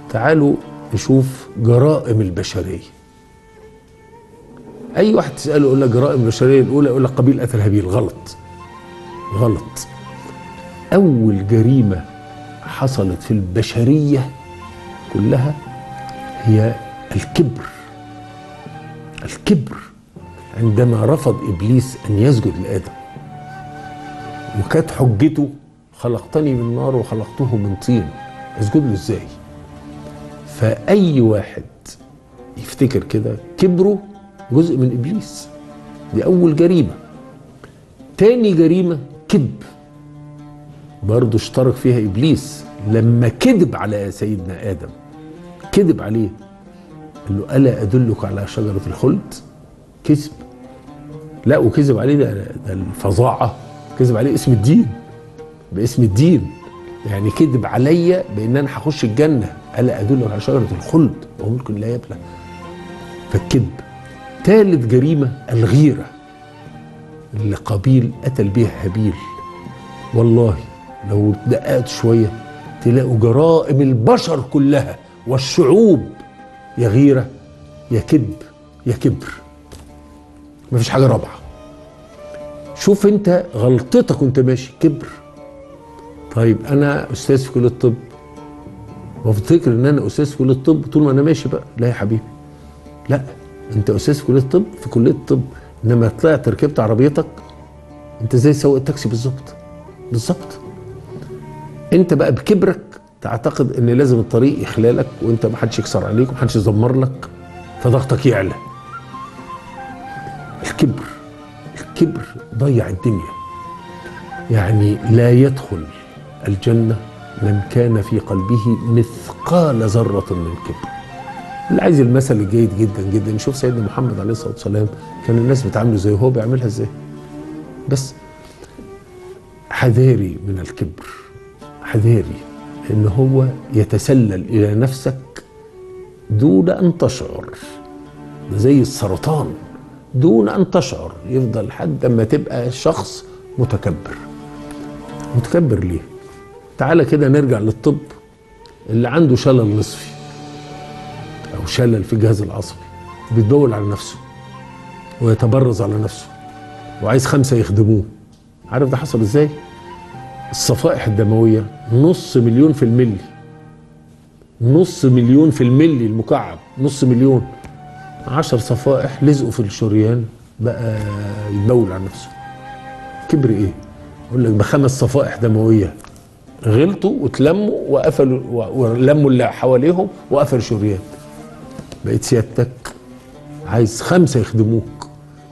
تعالوا نشوف جرائم البشريه اي واحد تساله يقول لك جرائم البشريه الاولى يقول لك قبيل قتل هابيل غلط غلط اول جريمه حصلت في البشريه كلها هي الكبر الكبر عندما رفض ابليس ان يسجد لادم وكانت حجته خلقتني من نار وخلقته من طين اسجد له ازاي فاي واحد يفتكر كده كبره جزء من ابليس دي اول جريمه تاني جريمه كذب برضه اشترك فيها ابليس لما كذب على سيدنا ادم كذب عليه قال له الا ادلك على شجره الخلد كذب لا وكذب عليه ده, ده الفظاعه كذب عليه اسم الدين باسم الدين يعني كذب عليا بان انا هخش الجنه الا ادلك على شجره الخلد وملك لا يبلى فالكذب ثالث جريمه الغيره اللي قابيل قتل بيها هابيل والله لو دققت شويه تلاقوا جرائم البشر كلها والشعوب يا غيره يا كذب يا كبر مفيش حاجه رابعه شوف انت غلطتك وانت ماشي كبر طيب انا استاذ في كليه الطب وافتكر ان انا استاذ في كليه الطب طول ما انا ماشي بقى لا يا حبيبي لا انت استاذ في كليه الطب في كليه الطب انما طلعت ركبت عربيتك انت زي سواق التاكسي بالظبط بالظبط انت بقى بكبرك تعتقد ان لازم الطريق يخلالك وانت ما حدش يكسر عليك وما حدش يزمر لك فضغطك يعلى الكبر الكبر ضيع الدنيا يعني لا يدخل الجنة من كان في قلبه مثقال ذرة من كبر اللي عايز المثل الجيد جدا جدا نشوف سيدنا محمد عليه الصلاة والسلام كان الناس بتعامله زي هو بيعملها ازاي بس حذاري من الكبر حذاري ان هو يتسلل الى نفسك دون ان تشعر ده زي السرطان دون ان تشعر يفضل لحد اما تبقى شخص متكبر متكبر ليه تعالى كده نرجع للطب اللي عنده شلل نصفي او شلل في الجهاز العصبي بيتبول على نفسه ويتبرز على نفسه وعايز خمسه يخدموه عارف ده حصل ازاي الصفائح الدمويه نص مليون في الملي نص مليون في الملي المكعب نص مليون عشر صفائح لزقوا في الشريان بقى يتبول على نفسه كبر ايه يقول لك بخمس صفائح دمويه غلطوا واتلموا وقفلوا ولموا اللي حواليهم وقفلوا الشريان بقيت سيادتك عايز خمسه يخدموك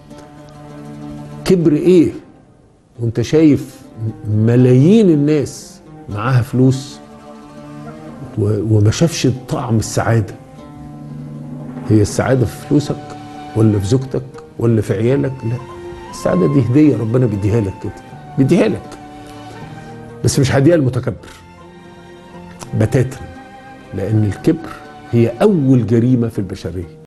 كبر ايه وانت شايف ملايين الناس معاها فلوس وما شافش طعم السعاده هي السعاده في فلوسك ولا في زوجتك ولا في عيالك لا السعاده دي هديه ربنا بيديها لك كده بيديها لك بس مش هديها المتكبر بتاتا لان الكبر هي اول جريمه في البشريه